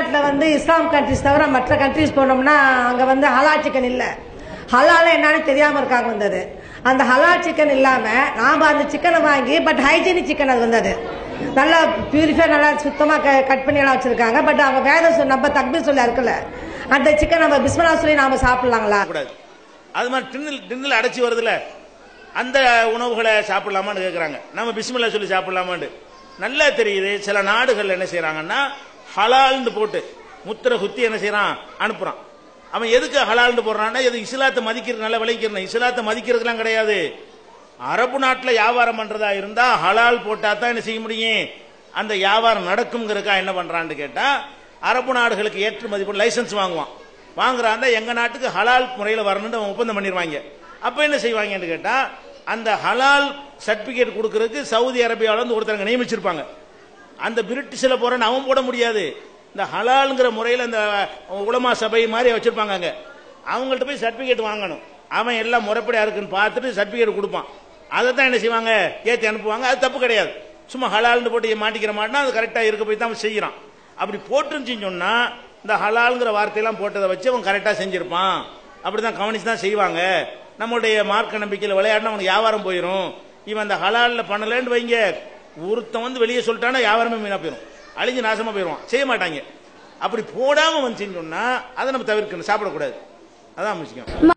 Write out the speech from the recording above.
நாட்டில் வந்து இஸ்லாம் கண்ட்ரிஸ் தவிர மற்ற கண்ட்ரிஸ் போனோம்னா அங்கே வந்து ஹலால் சிக்கன் இல்லை ஹலால என்னன்னு தெரியாமல் இருக்காங்க வந்தது அந்த ஹலால் சிக்கன் இல்லாமல் நாம் அந்த சிக்கனை வாங்கி பட் ஹைஜீனிக் சிக்கன் அது வந்தது நல்லா பியூரிஃபை நல்லா சுத்தமாக கட் பண்ணி எல்லாம் வச்சுருக்காங்க பட் அவங்க வேதம் சொல் நம்ம தக்பீர் சொல்லி இருக்கல அந்த சிக்கன் நம்ம பிஸ்மலா சொல்லி நாம சாப்பிடலாங்களா கூடாது அது மாதிரி டின்னில் டின்னில் அடைச்சி வருதுல அந்த உணவுகளை சாப்பிடலாமான்னு கேட்குறாங்க நம்ம பிஸ்மில்லா சொல்லி சாப்பிடலாமான்னு நல்லா தெரியுது சில நாடுகள் என்ன செய்றாங்கன்னா ஹலால்னு போட்டு முத்திரை குத்தி என்ன செய்றான் அனுப்புறான் அவன் எதுக்கு ஹலால்னு போடுறான்னா எது இஸ்லாத்தை மதிக்கிறது நல்லா விளைக்கிறேன் இஸ்லாத்தை மதிக்கிறதுலாம் கிடையாது அரபு நாட்டில் வியாபாரம் பண்றதா இருந்தா ஹலால் போட்டா தான் என்ன செய்ய முடியும் அந்த வியாபாரம் நடக்குங்கிறக்கா என்ன பண்றான்னு கேட்டா அரபு நாடுகளுக்கு ஏற்றுமதி பண்ணி லைசன்ஸ் வாங்குவான் வாங்குறாந்தா எங்க நாட்டுக்கு ஹலால் முறையில் வரணும்னு அவன் ஒப்பந்தம் பண்ணிடுவாங்க அப்ப என்ன செய்வாங்கன்னு கேட்டா அந்த ஹலால் சர்டிபிகேட் கொடுக்கறதுக்கு சவுதி அரேபியாவில் வந்து ஒருத்தரங்க நியமிச்சிருப்பாங்க அந்த பிரிட்டிஷில் போறேன்னு அவன் போட முடியாது இந்த ஹலாலுங்கிற முறையில் அந்த உலமா சபை மாதிரி வச்சிருப்பாங்க அங்க அவங்கள்ட்ட போய் சர்டிபிகேட் வாங்கணும் அவன் எல்லாம் முறைப்படியா இருக்குன்னு பார்த்துட்டு சர்டிபிகேட் கொடுப்பான் அதை தான் என்ன செய்வாங்க ஏற்றி அனுப்புவாங்க அது தப்பு கிடையாது சும்மா ஹலால்னு போட்டு மாட்டிக்கிற மாட்டா அது கரெக்டாக இருக்க போய் தான் அவன் செய்யறான் அப்படி போட்டுருந்துச்சின்னு சொன்னா இந்த ஹலாலுங்கிற வார்த்தையெல்லாம் போட்டதை வச்சு அவன் கரெக்டாக செஞ்சிருப்பான் அப்படிதான் கவனிச்சு தான் செய்வாங்க நம்மளுடைய மார்க்க நம்பிக்கையில் விளையாடினா அவனுக்கு வியாபாரம் போயிடும் இவன் அந்த ஹலாலில் பண்ணலன்னு வைங்க ஒருத்தன் வந்து வெளியே சொல்லிட்டானா வியாபாரமே மீனா போயிடும் அழிஞ்சு நாசமா போயிடுவான் செய்ய மாட்டாங்க அப்படி போடாம வந்து செஞ்சோம்னா அதை நம்ம தவிர்க்கணும் சாப்பிடக்கூடாது அதான் விஷயம்